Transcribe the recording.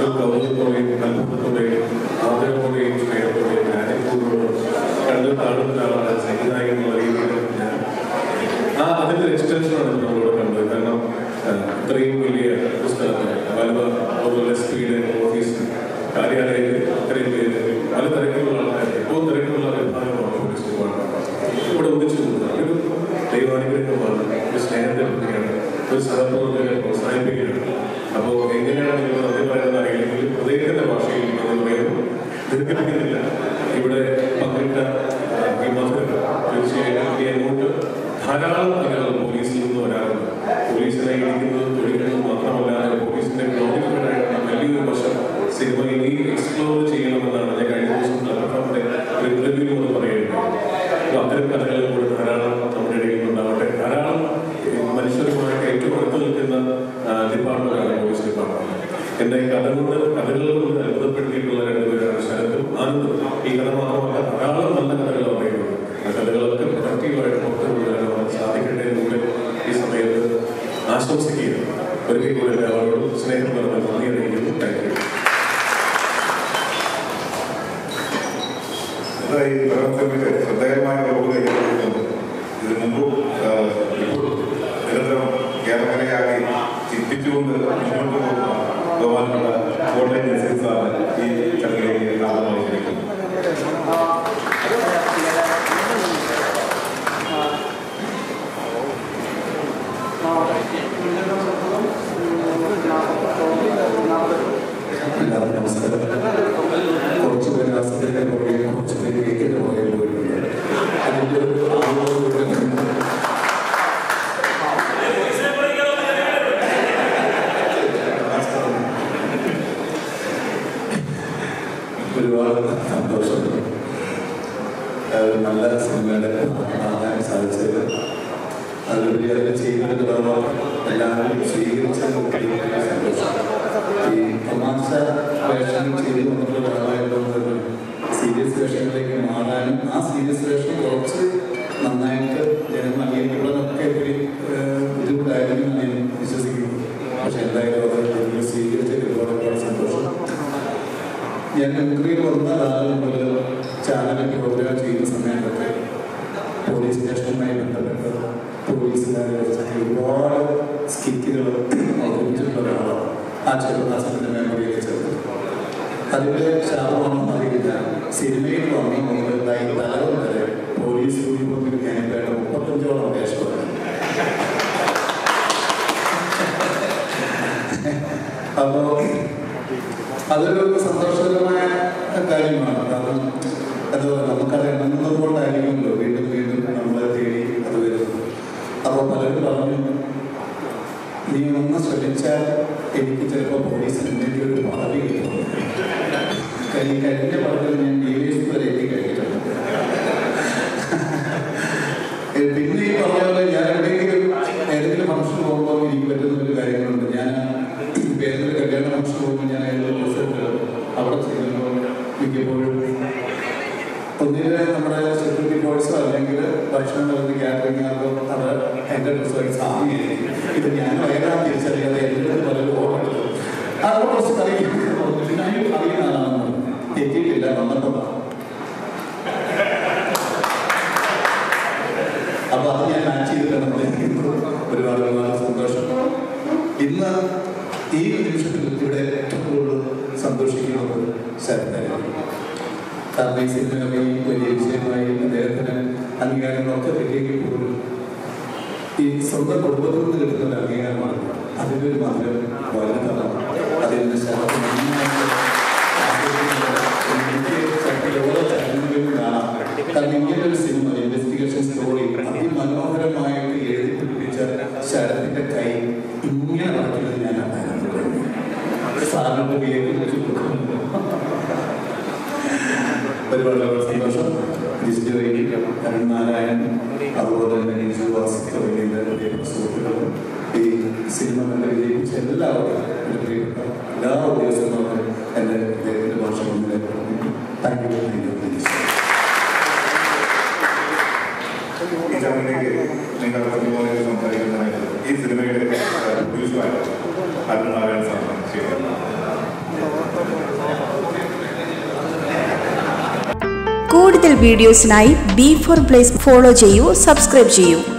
ഒരു കൗതുകത്തോടെയും അത്ഭുതത്തോടെയും ആദരവോടെയും സ്നേഹത്തോടെയും രാജ്യപൂർവ്വം കണ്ട് കാണുന്ന ഒരാളാണ് സംവിധായകൻ എന്നുള്ള രീതിയിൽ ഞാൻ ആ അതിന്റെ എക്സ്റ്റൻഷനാണ് നമ്മളിവിടെ കണ്ടത് കാരണം ആ, ഇത്രയും വലിയ പുസ്തകത്തിൽ വലുത അതുപോലെ സ്പീഡ് ഓഫീസ് കാര്യാലയത്തിൽ ഇത്രയും പേര് പല തിരക്കുള്ള ആൾക്കാർ ഏറ്റവും തിരക്കുള്ള വിഭാഗമാണ് പോലീസ് ഡിപ്പാർട്ട്മെന്റ് ഇവിടെ ഒന്നിച്ചു നിന്നത് ഒരു ദൈവാനുഗ്രഹമാണ് ഒരു സ്നേഹത്തെ പറ്റിയാണ് ഒരു സഹപ്രവർത്തകരെ പ്രോത്സാഹിപ്പിക്കുകയാണ് അപ്പോൾ എങ്ങനെയാണ് നിങ്ങൾ നന്ദി പറയുന്നത് അറിയില്ലെങ്കിൽ ഹൃദയത്തിന്റെ ഭാഷയിൽ നന്ദി പറയുന്നു ദീർഘിപ്പിക്കുന്നില്ല ഇവിടെ പങ്കിട്ട ആ, ഈ മധുരം തീർച്ചയായിട്ടും ഇനി അങ്ങോട്ട് ധാരാളം കഥകൾ പോലീസിൽ നിന്ന് വരാറുണ്ട് പോലീസിനെ ഇടിക്കുന്നത് തൊഴിലുന്നത് മാത്രമല്ലാതെ പോലീസിന്റെ ഗ്ലോറിഫൈഡ് ആയിട്ടുള്ള വലിയൊരു വശം സിനിമ ഇനി എക്സ്പ്ലോർ ചെയ്യണമെന്നാണ് ഞാൻ കഴിഞ്ഞ ദിവസം പലപ്പോഴത്തെ റിവ്യൂ എന്ന് പറയുന്നത് അപ്പോൾ അത്തരം കഥകൾ കൂടെ ധാരാളം നമ്മുടെ ഇടയിൽ ഉണ്ടാവട്ടെ ധാരാളം ഏഹ്, മനുഷ്യരുമായിട്ട് ഏറ്റവും അടുത്ത് നിൽക്കുന്ന ഡിപ്പാർട്ട്മെന്റാണ് പോലീസ് ഡിപ്പാർട്ട്മെന്റ് എന്റെ ഈ കഥ കൊണ്ട് കഥകൾ കൊണ്ട് അത്ഭുതപ്പെടുത്തിയിട്ടുള്ള രണ്ടുപേരാണ് ശരത്തും ആനന്ദും ഈ കഥ മാത്രമല്ല ധാരാളം നല്ല കഥകൾ പറയുന്നുണ്ട് ആ കഥകളൊക്കെ പ്രൊഡക്റ്റീവായിട്ട് പുറത്തു കൊണ്ടുവരാൻ സാധിക്കട്ടെ എന്നുകൂടെ ഈ സമയത്ത് ആശംസിക്കുകയാണ് ഒരിക്കൽ കൂടെ എല്ലാവരോടും സ്നേഹം നിറഞ്ഞ നന്ദി അറിയിക്കുന്നു താങ്ക് യു ഈ പ്രവർത്തനത്തിന്റെ ശ്രദ്ധേയമായ റോള് കൈകൊള്ളുന്നത് ഇതിനു മുമ്പ് ഇപ്പോൾ നിരന്തരം കേരളക്കരയായി ചിന്തിച്ചുകൊണ്ട് മുന്നോട്ട് പോകുന്ന ബഹുമാനപ്പെട്ട കോട്ടയം നസീർ സാറ് ഈ ചടങ്ങിലേക്ക് ആദ്യമായി ക്ഷണിക്കുന്നു എല്ലാവർക്കും നമസ്കാരം കുറച്ച് പേര് ആസ്പത്രിയുടെ പുറകെ കുറച്ച് പേര് കേക്കിന്റെ പുറകെ പോയിട്ടുണ്ട് അതിന്റെ ഒരു ആളുകൾ ഒരുപാട് സന്തോഷമുണ്ട് ഒരു നല്ല സിനിമയുടെ കാണാൻ സാധിച്ചത് അതിലുപരി അതിൽ ചെയ്യുന്നതിന്റെ ഭാഗം എല്ലാവരും സ്വീകരിച്ചത് വലിയ സന്തോഷം ഈ തമാശ വേഷം ചെയ്ത് വന്നിട്ടുള്ള ഒരാളായതുകൊണ്ട് സീരിയസ് വേഷങ്ങളിലേക്ക് മാറാനും ആ സീരിയസ് വേഷം കുറച്ച് നന്നായിട്ട് ജനം അംഗീകരിക്കപ്പെടുന്നതൊക്കെ ഒരു ഏഹ്, ബുദ്ധിമുട്ടായിരിക്കും എന്ന് ഞാൻ വിശ്വസിക്കുന്നു പക്ഷെ എന്തായാലും അത് നിങ്ങൾ സ്വീകരിച്ചതിൽ ഒരുപാട് ഒരുപാട് സന്തോഷം ഞാൻ മിമിക്രിയിൽ വന്ന കാലം മുതൽ ചാനലൊക്കെ പ്രോഗ്രാം ചെയ്യുന്ന സമയത്തൊക്കെ പോലീസ് സ്റ്റേഷനുമായി ബന്ധപ്പെട്ട് പോലീസുകാരെ വെച്ചിട്ട് ഒരുപാട് സ്കിറ്റുകൾ അവതരിപ്പിച്ചിട്ടുള്ള ഒരാളാണ് ആ ചെറുദാസന്റെ മെമ്മറിയൊക്കെ ചേർത്ത് അതിന്റെ ശാപമാണെന്ന് അറിയില്ല സിനിമയിൽ വന്നു മുതലായി തലവൻ വരെ പോലീസ് യൂണിഫോമിൽ ഞാനിപ്പേട്ട മുപ്പത്തഞ്ചോളം വേഷമാണ് അപ്പോ അതൊരു സന്തോഷകരമായ കാര്യമാണ് കാരണം അത് നമുക്കത് എണ്ണുന്നത് കൊണ്ടായിരിക്കുമല്ലോ വീണ്ടും വീണ്ടും നമ്മളെ തേടി അത് വരുന്നത് അപ്പോൾ പലരും പറഞ്ഞു നീ ഒന്ന് ശ്രമിച്ചാൽ എനിക്ക് ചിലപ്പോൾ പോലീസിന് എന്തെങ്കിലും ഒരു പദവി കിട്ടും കഴിഞ്ഞ കഴിഞ്ഞ പടത്തിൽ ഞാൻ ഡി വൈ എസ് വരെ എത്തിക്കഴിഞ്ഞിട്ടുണ്ട് ഏ, പിന്നെ ഈ പറഞ്ഞ പോലെ ഞാൻ എവിടെയെങ്കിലും ഏതെങ്കിലും ഫംഗ്ഷൻ പോകുമ്പോൾ എനിക്ക് പറ്റുന്ന ഒരു കാര്യങ്ങളുണ്ട് ഞാൻ ഏതെങ്കിലും കല്യാണ ഫംഗ്ഷൻ പോകുമ്പോൾ ഞാൻ ഏതെങ്കിലും റിസൾട്ട് അവിടെ ചെയ്യുമ്പോൾ മിക്കപ്പോഴും ഒന്നില് നമ്മുടെ സെക്യൂരിറ്റി ഫോഴ്സോ അല്ലെങ്കിൽ ഭക്ഷണം നൽകുന്ന കാറ്ററിംഗാർക്കോ അത് എൻ്റെ ഡ്രസ്സായി സാമി ഇത് ഞാൻ വയറാൻ തിരിച്ചറിയാതെ എൻ്റെ അടുത്ത് പലരും ഓർഡർ അപ്പോൾ കുറച്ച് അറിയിക്കും അറിയുന്ന ആളാണെന്ന് തെറ്റിയിട്ടില്ല വന്നപ്പോൾ അപ്പൊ അത് ഞാൻ മാച്ച് ചെയ്തിട്ടാണ് പറഞ്ഞിരിക്കുന്നത് ഒരുപാട് ഒരുപാട് സന്തോഷം ഇന്ന് ഈ നിമിഷത്തിൽ ഇവിടെ ഏറ്റവും കൂടുതൽ സന്തോഷിക്കുന്നത് ശരത്തായിരുന്നു കാരണം ഈ സിനിമ ഈ വലിയ വിഷയമായി അദ്ദേഹത്തിന് അംഗീകാരങ്ങളൊക്കെ കിട്ടിയെങ്കിൽ പോലും ഈ സ്വന്തം കുടുംബത്തിൽ നിന്ന് കിട്ടുന്ന ഒരു അംഗീകാരമാണ് അതിൻ്റെ ഒരു മധുരം വലുതാണ് അതിൻ്റെ ശബ്ദം നന്നായിട്ട് ആസ്വദിക്കുന്നത് എനിക്ക് ചിലപ്പോൾ ഓരോ ചടങ്ങുകളിലും കാണാം കാരണം ഇങ്ങനെ ഒരു സിനിമ ഇൻവെസ്റ്റിഗേഷൻ സ്റ്റോറി അതിമനോഹരമായിട്ട് എഴുതി പിടിപ്പിച്ച ശരത്തിന്റെ കൈ ഇങ്ങനെ നടക്കുന്നത് ഞാൻ ഉണ്ടായിരുന്നു സാറിന്റെ പേര് വെച്ച് കൊടുക്കുന്നു ഒരുപാട് ഒരുപാട് സന്തോഷം ഡിജിറ്റൽ അരുൺ നാരായണൻ അതുപോലെ തന്നെ നിജു വാസ് തുടങ്ങിയ പ്രിയപ്പെട്ട സുഹൃത്തുക്കളും ഈ സിനിമ കണ്ട് വിജയിപ്പിച്ച എല്ലാവർക്കും എൻ്റെ പ്രിയപ്പെട്ട എല്ലാ ഉദ്യോഗസ്ഥർക്കും എൻ്റെ അദ്ദേഹത്തിൻ്റെ ഭാഷ മുന്നിലെ താങ്ക് യു താങ്ക് യു ഈ ചടങ്ങിലേക്ക് നിങ്ങൾ അതുപോലെ സംസാരിക്കുന്നതായിട്ട് ഈ സിനിമയുടെ പ്രൊഡ്യൂസറായ അരുൺ നാരായണൻ സാറാണ് ചെയ്യുന്നത് കൂടുതൽ വീഡിയോസിനായി ബി ഫോർ പ്ലേസ് ഫോളോ ചെയ്യൂ സബ്സ്ക്രൈബ് ചെയ്യൂ